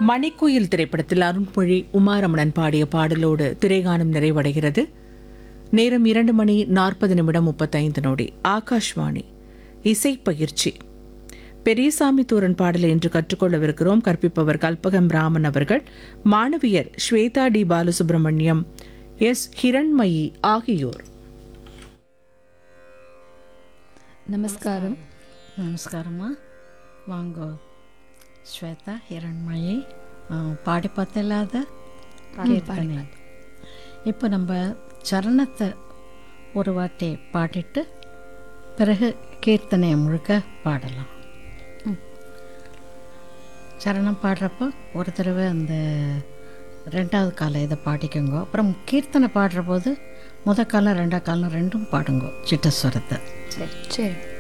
மணிக்குயில் திரைப்படத்தில் அருண்மொழி உமாரமணன் பாடிய பாடலோடு திரைகானம் நிறைவடைகிறது நேரம் இரண்டு மணி நாற்பது நிமிடம் முப்பத்தைந்து நொடி ஆகாஷ்வாணி இசைப்பயிற்சி பெரியசாமி தூரன் பாடலை இன்று கற்றுக்கொள்ளவிருக்கிறோம் கற்பிப்பவர் கல்பகம் ராமன் அவர்கள் மாணவியர் ஸ்வேதா டி பாலசுப்ரமணியம் எஸ் ஹிரண்மயி ஆகியோர் நமஸ்காரம் நமஸ்காரம்மா வாங்க ஸ்வேதா ஹிரண்மயி ஆ, பாடி பார்த்தலாத கீர்த்தனை இப்போ நம்ம சரணத்தை ஒரு வாட்டி பாடிட்டு பிறகு கீர்த்தனையை முழுக்க பாடலாம் சரணம் பாடுறப்போ ஒரு தடவை அந்த ரெண்டாவது காலம் இதை பாடிக்கோங்க அப்புறம் கீர்த்தனை பாடுற போது முத காலம் ரெண்டாவது காலம் ரெண்டும் பாடுங்க சிட்டஸ்வரத்தை சரி சரி